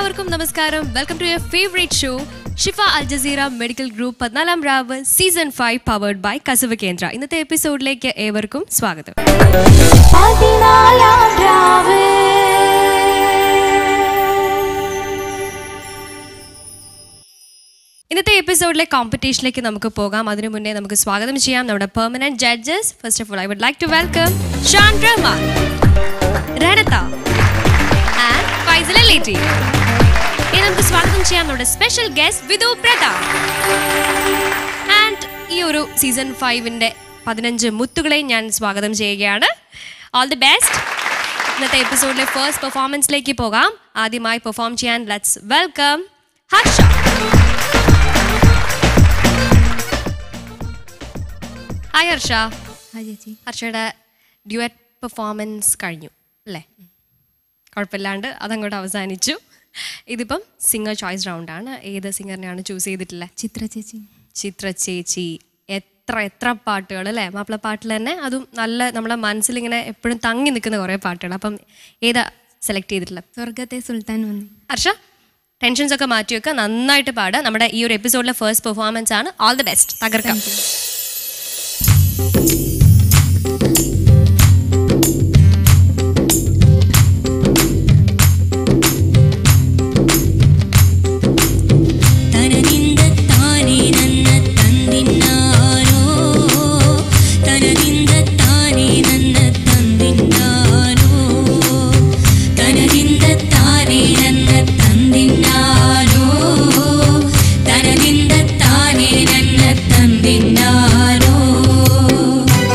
എല്ലാവർക്കും നമസ്കാരം welcome to your favourite show Shifa Al Jazeera medical group Pathinalam Ravu season five powered by Kasavu Kendra ഇന്നത്തെ എപ്പിസോഡിലേക്ക് ഏവർക്കും സ്വാഗതം പതിനാലാം രാവ് ഇന്നത്തെ എപ്പിസോഡിലെ കോമ്പറ്റീഷനിലേക്ക് നമുക്ക് പോകാം അതിനു മുന്നേ നമുക്ക് സ്വാഗതം ചെയ്യാം നമ്മുടെ permanent judges first of all I would like to welcome Shan Rahman രണത ആൻഡ് ഫൈസൽ ലേറ്റി ഇനി നമുക്ക് സ്വാഗതം ചെയ്യാം നമ്മുടെ special guest Vidhu Prathap and ഈ ഒരു സീസൺ ഫൈവിൻ്റെ പതിനഞ്ച് മുത്തുകളെയും ഞാൻ സ്വാഗതം ചെയ്യുകയാണ് ഓൾ ദി ബെസ്റ്റ് ഇന്നത്തെ എപ്പിസോഡിലെ ഫസ്റ്റ് പെർഫോമൻസിലേക്ക് പോകാം ആദ്യമായി പെർഫോം ചെയ്യാൻ let's welcome Harsha hi Harsha hi ചേച്ചി ഹർഷയുടെ ഡ്യുവറ്റ് പെർഫോമൻസ് കഴിഞ്ഞു അല്ലേ കുഴപ്പമില്ലാണ്ട് അതങ്ങോട്ട് അവസാനിച്ചു ഇതിപ്പം സിംഗർ ചോയ്സ് റൗണ്ടാണ് ഏത് സിംഗറിനെയാണ് ചൂസ് ചെയ്തിട്ടുള്ളത് ചിത്ര ചേച്ചി ചിത്ര ചേച്ചി എത്ര എത്ര പാട്ടുകൾ അല്ലേ മാപ്പിള പാട്ടിൽ തന്നെ അതും നല്ല നമ്മുടെ മനസ്സിലിങ്ങനെ എപ്പോഴും തങ്ങി നിൽക്കുന്ന കുറേ പാട്ടുകൾ അപ്പം ഏതാ സെലക്ട് ചെയ്തിട്ടുള്ളത് സ്വർഗത്തെ സുൽത്താൻ വന്നി ഹർഷ ടെൻഷൻസ് ഒക്കെ മാറ്റി വെക്കുക നന്നായിട്ട് പാടുക നമ്മുടെ ഈ ഒരു എപ്പിസോഡിലെ ഫസ്റ്റ് പെർഫോമൻസ് ആണ് ഓൾ ദി ബെസ്റ്റ് തകർക്കാം ತನದಿಂದ ತಾನೇ ನನ್ನ ತಂದಿನ್ನಾನೋ ತನದಿಂದ ತಾನೇ ನನ್ನ ತಂದಿನ್ನಾನೋ ತನದಿಂದ ತಾನೇ ನನ್ನ ತಂದಿನ್ನಾನೋ ತನದಿಂದ ತಾನೇ ನನ್ನ ತಂದಿನ್ನಾನೋ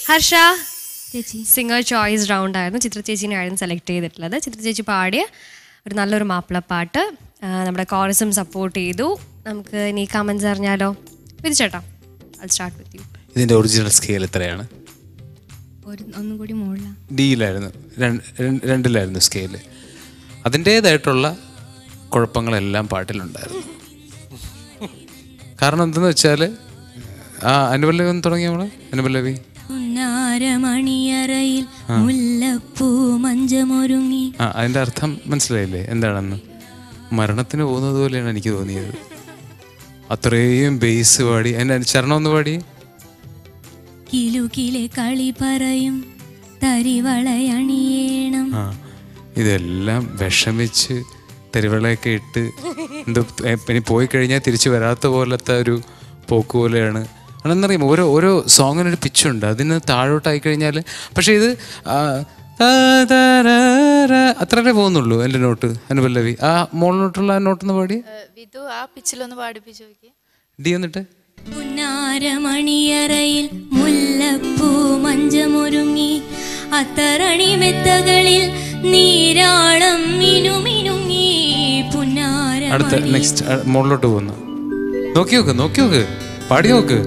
ഹർഷ ചേച്ചി സിംഗർ ചോയ്സ് റൗണ്ട് ആയിരുന്നു ചിത്ര ചേച്ചിനെ ആയിരുന്നു സെലക്ട് ചെയ്തിട്ടുള്ളത് ചിത്ര ചേച്ചി പാടിയ ഒരു നല്ലൊരു മാപ്പിളപ്പാട്ട് ആ, നമ്മുടെ കോറസും സപ്പോർട്ട് ചെയ്തു നമുക്ക് ഇനി കമൻസ് അറിഞ്ഞാലോ വിധിച്ചേട്ടാ ഐ സ്റ്റാർട്ട് വിത്ത് യു ഇതിൻ്റെ ഒറിജിനൽ സ്കെയിൽ എത്രയാണ് ഒരു ഒന്നും കൂടി മുകളിലാണ് ഡിയിലായിരുന്നു രണ്ട് രണ്ട്- രണ്ടിലായിരുന്നു സ്കെയില് അതിൻ്റേതായിട്ടുള്ള കുഴപ്പങ്ങളെല്ലാം പാട്ടിലുണ്ടായിരുന്നു കാരണം എന്തെന്ന് വെച്ചാൽ ആ അനുപല്ലവി ഒന്ന് തുടങ്ങി നമ്മൾ അനുപല്ലവി പുന്നാരമണിയറയിൽ മുല്ലപ്പൂ മഞ്ചമൊരുങ്ങി ആ അതിൻ്റെ അർത്ഥം മനസ്സിലായില്ലേ എന്താണെന്ന് മരണത്തിന് പോകുന്നത് പോലെയാണ് എനിക്ക് തോന്നിയത് അത്രയും ബേസ് പാടി അതിൻ്റെ ചരണം ഒന്ന് പാടി കിലുകിലെ കളി പറയും തരിവളയണിയേണം ആ ഇതെല്ലാം വിഷമിച്ച് തെരുവിളയൊക്കെ ഇട്ട് എന്തോ ഏ, ഇനി പോയി കഴിഞ്ഞാൽ തിരിച്ചു വരാത്ത പോലത്തെ ഒരു പോക്ക് പോലെയാണ് അതെന്നറിയാം ഓരോ ഓരോ സോങ്ങിനൊരു പിച്ചുണ്ട് അതിന് താഴോട്ടായി കഴിഞ്ഞാൽ പക്ഷേ ഇത് ആ, താ, താ, രാ, രാ, അത്രേ പോകുന്നുള്ളൂ എൻ്റെ നോട്ട് അനുപല്ലവി ആ മോളിലോട്ടുള്ള ആ നോട്ടൊന്ന് പാടി വിധു ആ പിച്ചിലൊന്ന് പാടിപ്പിച്ചു നോക്കി ഡി എന്നിട്ട് പുന്നാരമണിയറയിൽ മുല്ലപ്പൂ മഞ്ചമൊരുങ്ങി അത്തറണി മെത്തകളിൽ നീരാളം മിനുമിനുങ്ങി പുന്നാര അടുത്ത നെക്സ്റ്റ് മുകളിലോട്ട് പോകുന്നു നോക്കി നോക്ക് നോക്കി നോക്ക് പാടി നോക്ക്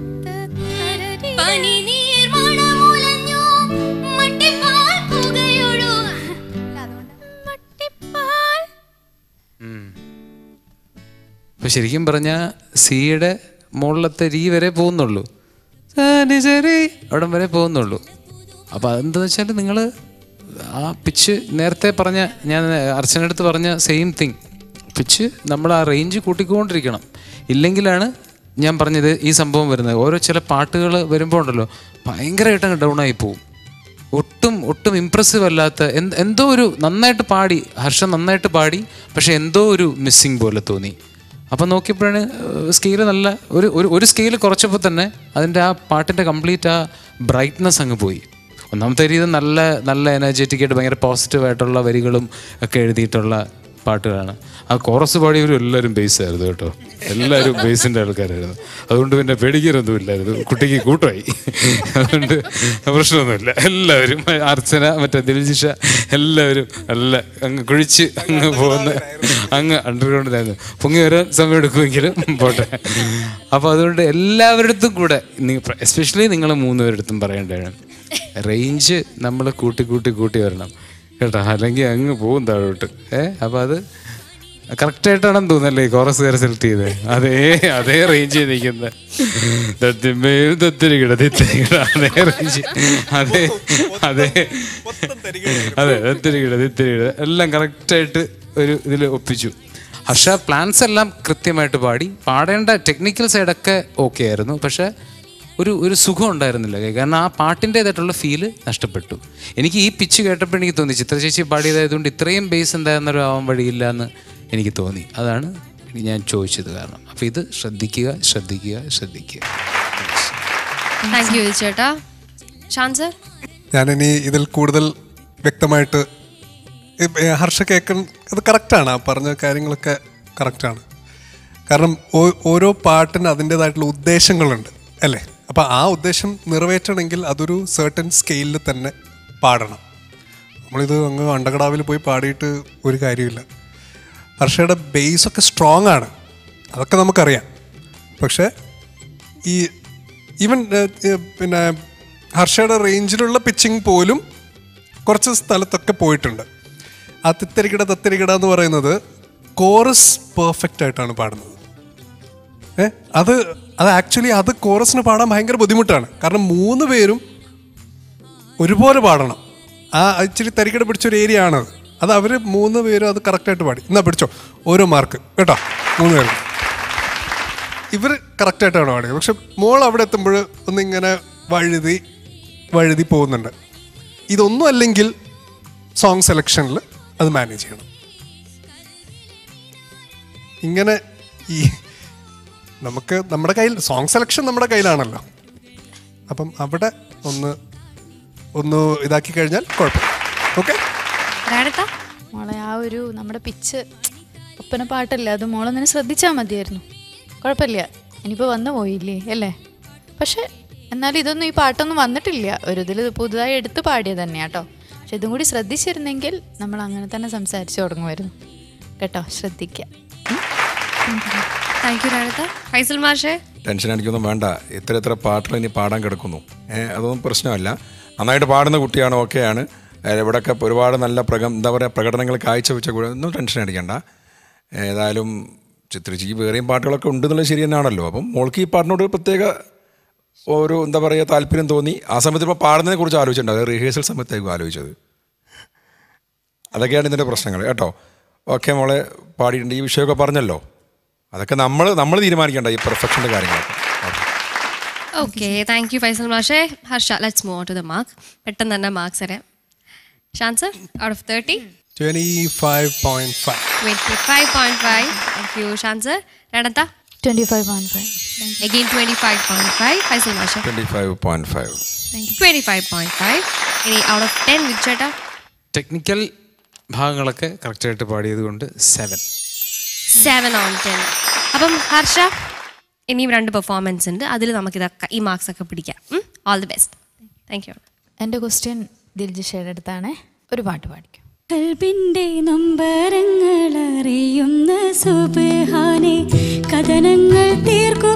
പനിനീർ മണമുലഞ്ഞു മട്ടിപ്പാൽ പുകയൊഴു മട്ടിപ്പാൽ അപ്പൊ ശരിക്കും പറഞ്ഞാൽ സിയുടെ മുകളിലത്തെ രീ വരെ പോകുന്നുള്ളൂ സാനി ശരി അവിടം വരെ പോകുന്നുള്ളൂ അപ്പോൾ അതെന്താന്ന് വെച്ചാൽ നിങ്ങൾ ആ പിച്ച് നേരത്തെ പറഞ്ഞ ഞാൻ അർച്ചനടുത്ത് പറഞ്ഞ സെയിം തിങ് പിച്ച് നമ്മൾ ആ റേഞ്ച് കൂട്ടിക്കൊണ്ടിരിക്കണം ഇല്ലെങ്കിലാണ് ഞാൻ പറഞ്ഞത് ഈ സംഭവം വരുന്നത് ഓരോ ചില പാട്ടുകൾ വരുമ്പോൾ ഉണ്ടല്ലോ ഭയങ്കരമായിട്ട് അങ്ങ് ഡൗൺ ആയി പോകും ഒട്ടും ഒട്ടും ഇമ്പ്രസീവ് അല്ലാത്ത എന്ത് എന്തോ ഒരു നന്നായിട്ട് പാടി ഹർഷൻ നന്നായിട്ട് പാടി പക്ഷെ എന്തോ ഒരു മിസ്സിങ് പോലെ തോന്നി അപ്പം നോക്കിയപ്പോഴാണ് സ്കെയില് നല്ല ഒരു ഒരു ഒരു സ്കെയിൽ കുറച്ചപ്പോൾ തന്നെ അതിൻ്റെ ആ പാട്ടിൻ്റെ കംപ്ലീറ്റ് ആ ബ്രൈറ്റ്നസ് അങ്ങ് പോയി ഒന്നാമത്തെ രീതി നല്ല നല്ല എനർജറ്റിക് ആയിട്ട് ഭയങ്കര പോസിറ്റീവ് ആയിട്ടുള്ള വരികളും ഒക്കെ എഴുതിയിട്ടുള്ള പാട്ടുകളാണ് ആ കോറസ് പാടിയവരും എല്ലാവരും ബേസ് ആയിരുന്നു കേട്ടോ എല്ലാവരും ബേസിൻ്റെ ആൾക്കാരായിരുന്നു അതുകൊണ്ട് പിന്നെ പേടിക്കാനൊന്നും ഇല്ലായിരുന്നു കുട്ടിക്ക് കൂട്ടമായി അതുകൊണ്ട് പ്രശ്നമൊന്നുമില്ല എല്ലാവരും അർച്ചന മറ്റേ ദിൽജിഷ എല്ലാവരും നല്ല അങ്ങ് കുഴിച്ച് അങ്ങ് പോകുന്ന അങ്ങ് അണ്ടർഗ്രൗണ്ടിലായിരുന്നു പൊങ്ങി വരാൻ സമയം എടുക്കുമെങ്കിലും പോട്ടെ അപ്പോൾ അതുകൊണ്ട് എല്ലാവരുടെ കൂടെ എസ്പെഷ്യലി നിങ്ങൾ മൂന്നുപേരുടെ പറയേണ്ടതാണ് റേഞ്ച് നമ്മൾ കൂട്ടി കൂട്ടി കൂട്ടി വരണം കേട്ടോ അല്ലെങ്കിൽ അങ്ങ് പോകും താഴോട്ട് ഏ അപ്പം അത് കറക്റ്റായിട്ടാണെന്ന് തോന്നുന്നല്ലേ കോറസുകാരെ സെലക്ട് ചെയ്തത് അതേ അതേ റേഞ്ച് നിൽക്കുന്ന ദത്തിമേൽ ദത്തിരികിട ദിത്തിരികിട അതേ റേഞ്ച് അതേ അതേ അതെ ദത്തിരികിട ദിത്തിരികിട എല്ലാം കറക്റ്റായിട്ട് ഒരു ഇതിൽ ഒപ്പിച്ചു ഹർഷ പ്ലാൻസ് എല്ലാം കൃത്യമായിട്ട് പാടി പാടേണ്ട ടെക്നിക്കൽ സൈഡൊക്കെ ഓക്കെ ആയിരുന്നു പക്ഷേ ഒരു ഒരു സുഖം ഉണ്ടായിരുന്നില്ല കാരണം ആ പാട്ടിൻ്റെതായിട്ടുള്ള ഫീല് നഷ്ടപ്പെട്ടു എനിക്ക് ഈ പിച്ച് കേട്ടപ്പോൾ എനിക്ക് തോന്നി ചിത്രചേച്ചി പാടിയതായതുകൊണ്ട് ഇത്രയും ബേസ് എന്തായിരുന്നൊരു ആവാൻ വഴിയില്ല എന്ന് എനിക്ക് തോന്നി അതാണ് ഞാൻ ചോദിച്ചത് കാരണം അപ്പോൾ ഇത് ശ്രദ്ധിക്കുക ശ്രദ്ധിക്കുക ശ്രദ്ധിക്കുക താങ്ക് യു ചേട്ടാ ഷാൻ സർ ഞാനിനി ഇതിൽ കൂടുതൽ വ്യക്തമായിട്ട് ഇ- ഏ, ഹർഷ കേൾക്കൺ അത് കറക്റ്റാണ് ആ പറഞ്ഞ കാര്യങ്ങളൊക്കെ കറക്റ്റാണ് കാരണം ഓ- ഓരോ പാട്ടിന് അതിൻ്റെതായിട്ടുള്ള ഉദ്ദേശങ്ങളുണ്ട് അല്ലേ അപ്പോൾ ആ ഉദ്ദേശം നിറവേറ്റണമെങ്കിൽ അതൊരു സർട്ടൻ സ്കെയിലിൽ തന്നെ പാടണം നമ്മളിത് അങ്ങ് അണ്ടകടാവിൽ പോയി പാടിയിട്ട് ഒരു കാര്യമില്ല ഹർഷയുടെ ബേസ് ഒക്കെ സ്ട്രോങ് ആണ് അതൊക്കെ നമുക്കറിയാം പക്ഷേ ഈ ഈവൻ പിന്നെ ഹർഷയുടെ റേഞ്ചിലുള്ള പിച്ചിങ് പോലും കുറച്ച് സ്ഥലത്തൊക്കെ പോയിട്ടുണ്ട് ആ തിത്തരികിട തത്തിരികിട എന്ന് പറയുന്നത് കോറസ് പെർഫെക്റ്റ് ആയിട്ടാണ് പാടുന്നത് ഏ അത് അത് ആക്ച്വലി അത് കോറസിന് പാടാൻ ഭയങ്കര ബുദ്ധിമുട്ടാണ് കാരണം മൂന്ന് പേരും ഒരുപോലെ പാടണം ആ ഇച്ചിരി തരികിട പിടിച്ചൊരു ഏരിയ ആണത് അത് അവർ മൂന്ന് പേരും അത് കറക്റ്റായിട്ട് പാടി എന്നാ പിടിച്ചോ ഓരോ മാർക്ക് കേട്ടോ മൂന്ന് പേരും ഇവർ കറക്റ്റായിട്ടാണ് പാടിയത് പക്ഷെ മോൾ അവിടെ എത്തുമ്പോൾ ഒന്നിങ്ങനെ വഴുതി വഴുതി പോകുന്നുണ്ട് ഇതൊന്നും അല്ലെങ്കിൽ സോങ് സെലക്ഷനിൽ അത് മാനേജ് ചെയ്യണം ഇങ്ങനെ ഈ നമുക്ക് നമ്മുടെ കയ്യിൽ സോങ് സെലക്ഷൻ നമ്മുടെ കയ്യിലാണല്ലോ അപ്പം അവിടെ ഒന്ന് ഒന്ന് ഇതാക്കി കഴിഞ്ഞാൽ കുഴപ്പമില്ല ഓക്കെ റേണത്ത മോളെ ആ ഒരു നമ്മുടെ പിച്ച് ഒപ്പന പാട്ടല്ലേ അത് മോളൊന്നിനെ ശ്രദ്ധിച്ചാൽ മതിയായിരുന്നു കുഴപ്പമില്ല ഇനിയിപ്പോൾ വന്നു പോയില്ലേ അല്ലേ പക്ഷെ എന്നാലും ഇതൊന്നും ഈ പാട്ടൊന്നും വന്നിട്ടില്ല ഒരു ഇതിൽ പുതുതായി എടുത്ത് പാടിയത് തന്നെയാട്ടോ പക്ഷെ ഇതും കൂടി ശ്രദ്ധിച്ചിരുന്നെങ്കിൽ നമ്മൾ അങ്ങനെ തന്നെ സംസാരിച്ചു തുടങ്ങുമായിരുന്നു കേട്ടോ ശ്രദ്ധിക്കുക താങ്ക് യു രണത്ത ഫൈസൽ മാഷേ ടെൻഷൻ അടിക്കൊന്നും വേണ്ട എത്ര എത്ര പാട്ടുകൾ ഇനി പാടാൻ കിടക്കുന്നു ഏഹ് അതൊന്നും പ്രശ്നമല്ല നന്നായിട്ട് പാടുന്ന കുട്ടിയാണ് ഓക്കെയാണ് ഇവിടെയൊക്കെ ഒരുപാട് നല്ല പ്രക എന്താ പറയുക പ്രകടനങ്ങൾ കാഴ്ചവെച്ച കൂടെ ഒന്നും ടെൻഷൻ അടിക്കണ്ട ഏതായാലും ചിത്രച്ചിക്ക് വേറെയും പാട്ടുകളൊക്കെ ഉണ്ട് എന്നുള്ളത് ശരി തന്നെയാണല്ലോ അപ്പം മോൾക്ക് ഈ പാട്ടിനോട് ഒരു പ്രത്യേക ഒരു എന്താ പറയുക താല്പര്യം തോന്നി ആ സമയത്ത് ഇപ്പോൾ പാടുന്നതിനെ കുറിച്ച് ആലോചിച്ചിട്ടുണ്ട് അത് റിഹേഴ്സൽ സമയത്തായിരിക്കും ആലോചിച്ചത് അതൊക്കെയാണ് ഇതിൻ്റെ പ്രശ്നങ്ങൾ കേട്ടോ ഓക്കെ മോളെ പാടിയിട്ടുണ്ട് ഈ വിഷയമൊക്കെ പറഞ്ഞല്ലോ അതൊക്കെ നമ്മൾ നമ്മൾ തീരുമാനിക്കേണ്ട ഈ പെർഫെക്ഷൻ്റെ കാര്യങ്ങളൊക്കെ okay okay thank you Faisal മാഷേ Harsha let's move to the mark പെട്ടെന്ന് തന്നെ മാർക്സ് അറിയാം Shan sir out of thirty twenty five point five twenty five point five thank you Shan sir രണത്ത twenty five point five again twenty five point five Faisal മാഷ twenty five point five twenty five point five ഇനി out of ten വിച്ചേട്ടാ technical ഭാഗങ്ങളൊക്കെ കറക്റ്റായിട്ട് പാടിയത് കൊണ്ട് seven seven on ten അപ്പം ഹർഷ ഇനിയും രണ്ട് പെർഫോമൻസ് ഉണ്ട് അതിൽ നമുക്ക് ഇതൊക്കെ ഈ മാർക്സ് ഒക്കെ പിടിക്കാം all the best thank you എൻ്റെ ക്വസ്റ്റ്യൻ ദിൽജിഷയുടെ അടുത്താണ് ഒരു പാട്ട് പാടിക്കും കൽബിന്റെ നൊമ്പരങ്ങൾ അറിയുന്ന സുബഹാനെ കഥനങ്ങൾ തീർക്കും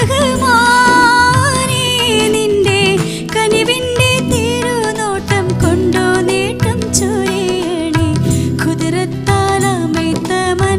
റഹ്മാനേ നിന്റെ കനിവിന്റെ തിരുനോട്ടം കൊണ്ടോ നേട്ടം ചൊരിയണേ കുതിരത്താലമൈത്ത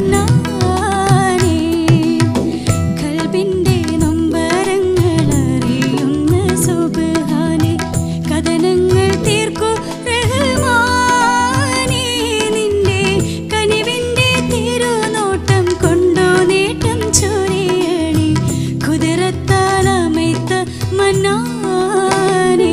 മന്നാനേ കൽബിന്റെ നൊമ്പരങ്ങൾ അറിയുന്ന സുബഹാനെ കഥനങ്ങൾ തീർക്കൂ റഹ്മാനേ നിന്റെ കനിവിന്റെ തിരുനോട്ടം കൊണ്ടോ നേട്ടം ചൊരിയണേ കുതിരത്താലമൈത്ത മന്നാനേ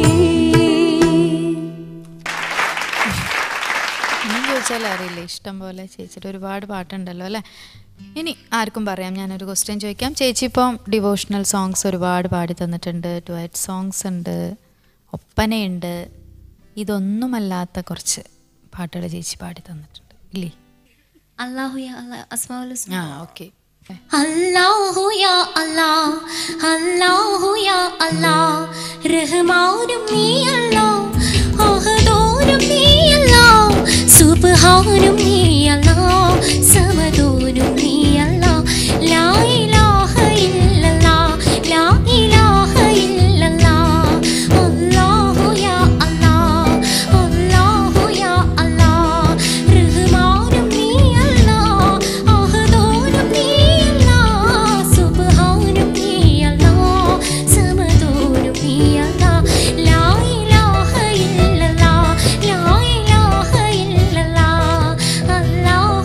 ഇനിയും ചോദിച്ചാൽ അറിയില്ല ഇഷ്ടം പോലെ ചേച്ചിയുടെ ഒരുപാട് പാട്ടുണ്ടല്ലോ അല്ലേ ഇനി ആർക്കും പറയാം ഞാനൊരു ക്വസ്റ്റ്യൻ ചോദിക്കാം ചേച്ചി ഇപ്പം ഡിവോഷണൽ സോങ്സ് ഒരുപാട് പാടി തന്നിട്ടുണ്ട് ഡുവറ്റ് സോങ്സ് ഉണ്ട് ഒപ്പനയുണ്ട് ഇതൊന്നുമല്ലാത്ത കുറച്ച് പാട്ടുകൾ ചേച്ചി പാടി തന്നിട്ടുണ്ട് ഇല്ലേ അല്ലാഹു യാ അല്ലാ അസ്മാഉൽ ഹുസ്ന ആ ഓക്കെ അല്ലാഹു യാ അല്ലാ അല്ലാഹു യാ അല്ലാ റഹ്മാനും നീ അല്ലാ അഹദോനും നീ അല്ലാ സുബ്ഹാനും നീ അല്ലാ സമദോനും നീ അല്ലാ ലാ ഇലാഹ ഇല്ലല്ലാ ലാ ഇലാഹ ഇല്ലല്ലാ അല്ലാഹു യാ അല്ലാ അല്ലാഹു യാ അല്ലാ റഹ്മാനും നീ അല്ലാ അഹദോനും നീ അല്ലാ സുബ്ഹാനും നീ അല്ലാ സമദോനും നീ അല്ലാ ലാ ഇലാഹ ഇല്ലല്ലാ ലാ ഇലാഹ ഇല്ലല്ലാ അല്ലാഹ്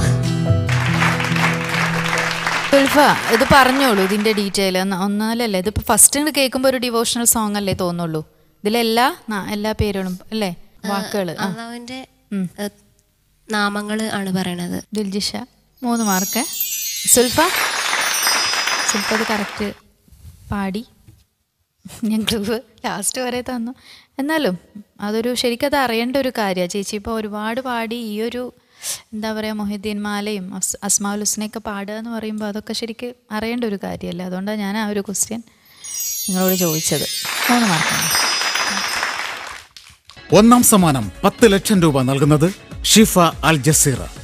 ഉൽഫ ഇത് പറഞ്ഞോളൂ ഇതിന്റെ ഡീറ്റെയിൽ ഒന്നാലല്ലേ ഇതിപ്പോ ഫസ്റ്റ് ഇങ്ങോട്ട് കേൾക്കുമ്പോൾ ഒരു ഡിവോഷണൽ സോങ് അല്ലേ തോന്നുള്ളൂ ഇതിലെല്ലാ ന- എല്ലാ പേരുകളും അല്ലേ വാക്കുകൾ അള്ളാഹുവിന്റെ നാമങ്ങൾ ആണ് പറയണത് ദിൽജിഷ മൂന്ന് മാർക്ക് സുൽഫ സുൽഫ അത് കറക്റ്റ് പാടി ഞങ്ങൾക്ക് ലാസ്റ്റ് വരെ തന്നു എന്നാലും അതൊരു ശരിക്കത് അറിയേണ്ട ഒരു കാര്യമാണ് ചേച്ചി ഇപ്പോൾ ഒരുപാട് പാടി ഈ ഒരു എന്താ പറയുക മൊഹിദ്ദീൻ മാലയും അസ് അസ്മാഉൽ ഹുസ്നയൊക്കെ പാടുക എന്ന് പറയുമ്പോൾ അതൊക്കെ ശരിക്ക് അറിയേണ്ട ഒരു കാര്യമല്ലേ അതുകൊണ്ടാണ് ഞാൻ ആ ഒരു ക്വസ്റ്റ്യൻ നിങ്ങളോട് ചോദിച്ചത് മൂന്ന് മാർക്കാണ് ഒന്നാം സമ്മാനം പത്ത് ലക്ഷം രൂപ നൽകുന്നത് ഷിഫ അൽ ജസീറ